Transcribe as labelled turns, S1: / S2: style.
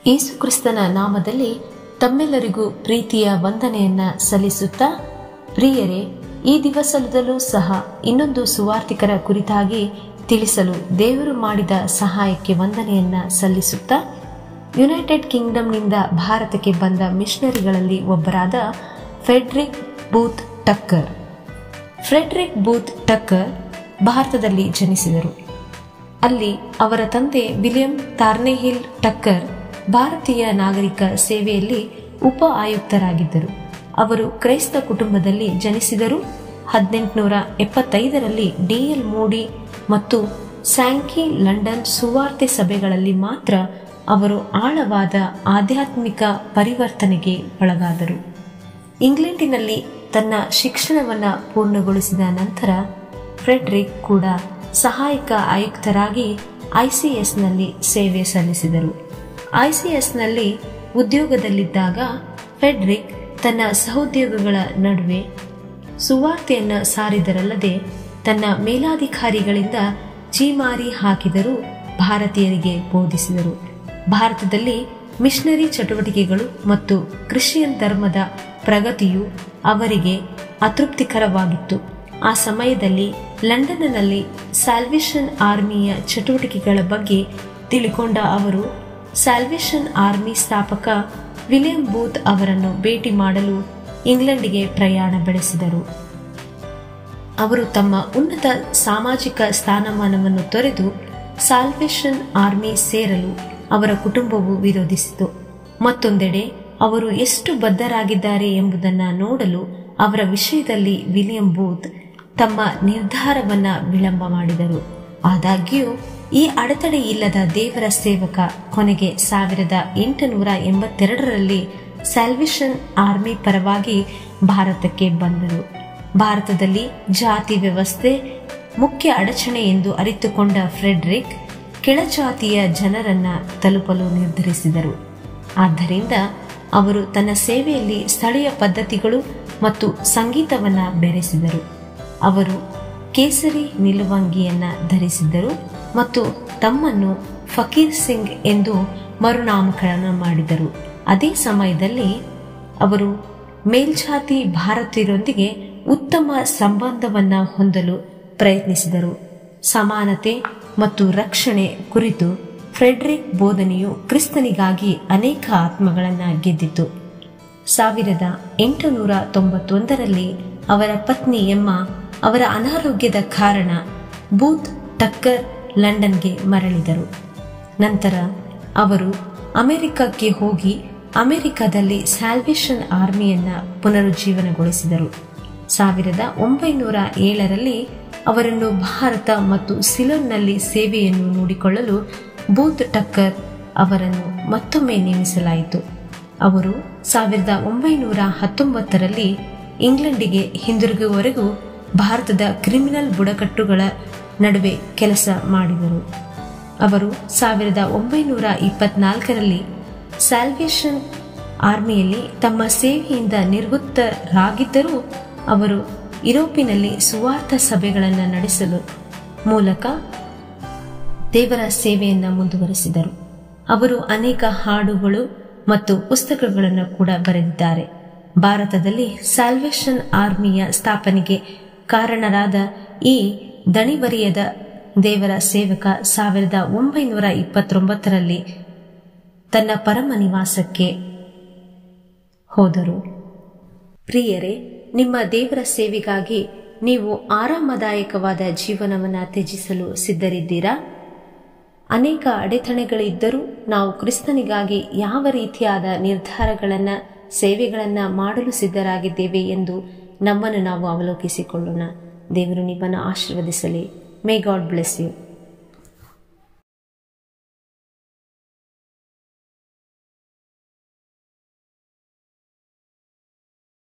S1: ಯೇಸು ಕ್ರಿಸ್ತನ ನಾಮದಲ್ಲಿ ತಮ್ಮೆಲ್ಲರಿಗೂ ಪ್ರೀತಿಯ ವಂದನೆಯನ್ನ ಸಲ್ಲಿಸುತ್ತಾ ಪ್ರಿಯರೇ ಈ ದಿವಸದಲ್ಲೂ ಸಹ ಇನ್ನೊಂದು ಸುವಾರ್ತಿಕರ ಕುರಿತಾಗಿ ತಿಳಿಸಲು ದೇವರು ಮಾಡಿದ ಸಹಾಯಕ್ಕೆ ವಂದನೆಯನ್ನ ಸಲ್ಲಿಸುತ್ತಾ ಯುನೈಟೆಡ್ ಕಿಂಗ್ಡಮ್ನಿಂದ ಭಾರತಕ್ಕೆ ಬಂದ ಮಿಷನರಿಗಳಲ್ಲಿ ಒಬ್ಬರಾದ Frederick Booth Tucker Frederick Booth Tucker ಭಾರತದಲ್ಲಿ ಜನಿಸಿದರು ಅಲ್ಲಿ ಅವರ ತಂದೆ ವಿಲಿಯಂ ತಾರ್ನೆಹಿಲ್ ಟಕ್ಕರ್ ಭಾರತೀಯ ನಾಗರಿಕ ಸೇವೆಯಲ್ಲಿ ಉಪ ಆಯುಕ್ತರಾಗಿದ್ದರು ಅವರು ಕ್ರೈಸ್ತ ಕುಟುಂಬದಲ್ಲಿ ಜನಿಸಿದರು ಹದಿನೆಂಟುನೂರ ಎಪ್ಪತ್ತೈದರಲ್ಲಿ ಡಿಎಲ್ ಮೋಡಿ ಮತ್ತು ಸ್ಯಾಂಕಿ ಲಂಡನ್ ಸುವಾರ್ತೆ ಸಭೆಗಳಲ್ಲಿ ಮಾತ್ರ ಅವರು ಆಳವಾದ ಆಧ್ಯಾತ್ಮಿಕ ಪರಿವರ್ತನೆಗೆ ಒಳಗಾದರು ಇಂಗ್ಲೆಂಡಿನಲ್ಲಿ ತನ್ನ ಶಿಕ್ಷಣವನ್ನು ಪೂರ್ಣಗೊಳಿಸಿದ ನಂತರ ಫ್ರೆಡ್ರಿಕ್ ಕೂಡ ಸಹಾಯಕ ಆಯುಕ್ತರಾಗಿ ಐಸಿಎಸ್ನಲ್ಲಿ ಸೇವೆ ಸಲ್ಲಿಸಿದರು ಐಸಿಎಸ್ನಲ್ಲಿ ಉದ್ಯೋಗದಲ್ಲಿದ್ದಾಗ ಫೆಡ್ರಿಕ್ ತನ್ನ ಸಹೋದ್ಯೋಗಗಳ ನಡುವೆ ಸುವಾರ್ತೆಯನ್ನು ಸಾರಿದರಲ್ಲದೆ ತನ್ನ ಮೇಲಾಧಿಕಾರಿಗಳಿಂದ ಚೀಮಾರಿ ಹಾಕಿದರೂ ಭಾರತೀಯರಿಗೆ ಬೋಧಿಸಿದರು ಭಾರತದಲ್ಲಿ ಮಿಷನರಿ ಚಟುವಟಿಕೆಗಳು ಮತ್ತು ಕ್ರಿಶ್ಚಿಯನ್ ಧರ್ಮದ ಪ್ರಗತಿಯು ಅವರಿಗೆ ಅತೃಪ್ತಿಕರವಾಗಿತ್ತು ಆ ಸಮಯದಲ್ಲಿ ಲಂಡನ್ನಲ್ಲಿ ಸ್ಯಾಲ್ವೇಷನ್ ಆರ್ಮಿಯ ಚಟುವಟಿಕೆಗಳ ಬಗ್ಗೆ ತಿಳಿಕೊಂಡ ಅವರು ಸ್ಯಾಲ್ವೇಷನ್ ಆರ್ಮಿ ಸ್ಥಾಪಕ ವಿಲಿಯಂ ಬೂತ್ ಅವರನ್ನು ಭೇಟಿ ಮಾಡಲು ಇಂಗ್ಲೆಂಡಿಗೆ ಪ್ರಯಾಣ ಬೆಳೆಸಿದರು ಅವರು ತಮ್ಮ ಉನ್ನತ ಸಾಮಾಜಿಕ ಸ್ಥಾನಮಾನವನ್ನು ತೊರೆದು ಸಾಲ್ವೇಷನ್ ಆರ್ಮಿ ಸೇರಲು ಅವರ ಕುಟುಂಬವು ವಿರೋಧಿಸಿತು ಮತ್ತೊಂದೆಡೆ ಅವರು ಎಷ್ಟು ಬದ್ಧರಾಗಿದ್ದಾರೆ ಎಂಬುದನ್ನು ನೋಡಲು ಅವರ ವಿಷಯದಲ್ಲಿ ವಿಲಿಯಂ ಬೂತ್ ತಮ್ಮ ನಿರ್ಧಾರವನ್ನ ವಿಳಂಬ ಮಾಡಿದರು ಆದಾಗ್ಯೂ ಈ ಅಡೆತಡೆ ಇಲ್ಲದ ದೇವರ ಸೇವಕ ಕೊನೆಗೆ ಸಾವಿರದ ಎಂಟುನೂರ ಎಂಬತ್ತೆರಡರಲ್ಲಿ ಸ್ಯಾಲ್ವೇಷನ್ ಆರ್ಮಿ ಪರವಾಗಿ ಭಾರತಕ್ಕೆ ಬಂದರು ಭಾರತದಲ್ಲಿ ಜಾತಿ ವ್ಯವಸ್ಥೆ ಮುಖ್ಯ ಅಡಚಣೆ ಎಂದು ಅರಿತುಕೊಂಡ ಫ್ರೆಡ್ರಿಕ್ ಕೆಳಜಾತಿಯ ಜನರನ್ನ ತಲುಪಲು ನಿರ್ಧರಿಸಿದರು ಆದ್ದರಿಂದ ಅವರು ತನ್ನ ಸೇವೆಯಲ್ಲಿ ಸ್ಥಳೀಯ ಪದ್ಧತಿಗಳು ಮತ್ತು ಸಂಗೀತವನ್ನ ಬೆರೆಸಿದರು ಅವರು ಕೇಸರಿ ನಿಲುವಂಗಿಯನ್ನ ಧರಿಸಿದ್ದರು ಮತ್ತು ತಮ್ಮನ್ನು ಫಕೀರ್ ಸಿಂಗ್ ಎಂದು ಮರುನಾಮಕರಣ ಮಾಡಿದರು ಅದೇ ಸಮಯದಲ್ಲಿ ಅವರು ಮೇಲ್ಜಾತಿ ಭಾರತೀಯರೊಂದಿಗೆ ಉತ್ತಮ ಸಂಬಂಧವನ್ನ ಹೊಂದಲು ಪ್ರಯತ್ನಿಸಿದರು ಸಮಾನತೆ ಮತ್ತು ರಕ್ಷಣೆ ಕುರಿತು ಫ್ರೆಡ್ರಿಕ್ ಬೋಧನೆಯು ಕ್ರಿಸ್ತನಿಗಾಗಿ ಅನೇಕ ಆತ್ಮಗಳನ್ನು ಗೆದ್ದಿತು ಸಾವಿರದ ಎಂಟುನೂರ ತೊಂಬತ್ತೊಂದರಲ್ಲಿ ಅವರ ಪತ್ನಿ ಎಮ್ಮ ಅವರ ಅನಾರೋಗ್ಯದ ಕಾರಣ ಬೂತ್ ಟಕ್ಕರ್ ಲಂಡನ್ಗೆ ಮರಳಿದರು ನಂತರ ಅವರು ಅಮೆರಿಕಕ್ಕೆ ಹೋಗಿ ಅಮೆರಿಕದಲ್ಲಿ ಸ್ಯಾಲ್ವೇಷನ್ ಆರ್ಮಿಯನ್ನ ಪುನರುಜ್ಜೀವನಗೊಳಿಸಿದರು ಸಾವಿರದ ಒಂಬೈನೂರ ಏಳರಲ್ಲಿ ಅವರನ್ನು ಭಾರತ ಮತ್ತು ಸಿಲೋನ್ನಲ್ಲಿ ಸೇವೆಯನ್ನು ನೋಡಿಕೊಳ್ಳಲು ಬೂತ್ ಟಕ್ಕರ್ ಅವರನ್ನು ಮತ್ತೊಮ್ಮೆ ನೇಮಿಸಲಾಯಿತು ಅವರು ಸಾವಿರದ ಒಂಬೈನೂರ ಹತ್ತೊಂಬತ್ತರಲ್ಲಿ ಇಂಗ್ಲೆಂಡಿಗೆ ಹಿಂದಿರುಗುವವರೆಗೂ ಭಾರತದ ಕ್ರಿಮಿನಲ್ ಬುಡಕಟ್ಟುಗಳ ನಡುವೆ ಕೆಲಸ ಮಾಡಿದರು ಅವರು ಸಾವಿರದ ಒಂಬೈನೂರ ಇಪ್ಪತ್ನಾಲ್ಕರಲ್ಲಿ ಸ್ಯಾಲ್ವೇಷನ್ ಆರ್ಮಿಯಲ್ಲಿ ತಮ್ಮ ಸೇವೆಯಿಂದ ನಿರ್ವೃತ್ತರಾಗಿದ್ದರೂ ಅವರು ಯುರೋಪಿನಲ್ಲಿ ಸುವಾರ್ಥ ಸಭೆಗಳನ್ನು ನಡೆಸಲು ಮೂಲಕ ದೇವರ ಸೇವೆಯನ್ನು ಮುಂದುವರೆಸಿದರು ಅವರು ಅನೇಕ ಹಾಡುಗಳು ಮತ್ತು ಪುಸ್ತಕಗಳನ್ನು ಕೂಡ ಬರೆದಿದ್ದಾರೆ ಭಾರತದಲ್ಲಿ ಸ್ಯಾಲ್ವೇಷನ್ ಆರ್ಮಿಯ ಸ್ಥಾಪನೆಗೆ ಕಾರಣರಾದ ಈ ದಣಿವರಿಯದ ದೇವರ ಸೇವಕ ಸಾವಿರದ ಒಂಬೈನೂರ ಇಪ್ಪತ್ತೊಂಬತ್ತರಲ್ಲಿ ತನ್ನ ಪರಮ ನಿವಾಸಕ್ಕೆ ಹೋದರು ಪ್ರಿಯರೇ ನಿಮ್ಮ ದೇವರ ಸೇವೆಗಾಗಿ ನೀವು ಆರಾಮದಾಯಕವಾದ ಜೀವನವನ್ನು ತ್ಯಜಿಸಲು ಸಿದ್ಧರಿದ್ದೀರಾ ಅನೇಕ ಅಡೆತಡೆಗಳಿದ್ದರೂ ನಾವು ಕ್ರಿಸ್ತನಿಗಾಗಿ ಯಾವ ರೀತಿಯಾದ ನಿರ್ಧಾರಗಳನ್ನು ಸೇವೆಗಳನ್ನು ಮಾಡಲು ಸಿದ್ಧರಾಗಿದ್ದೇವೆ ಎಂದು ನಮ್ಮನ್ನು ನಾವು ಅವಲೋಕಿಸಿಕೊಳ್ಳೋಣ ದೇವರು ನಿಮ್ಮನ್ನು ಆಶೀರ್ವದಿಸಲಿ ಮೇ ಗಾಡ್ ಬ್ಲೆಸ್ ಯು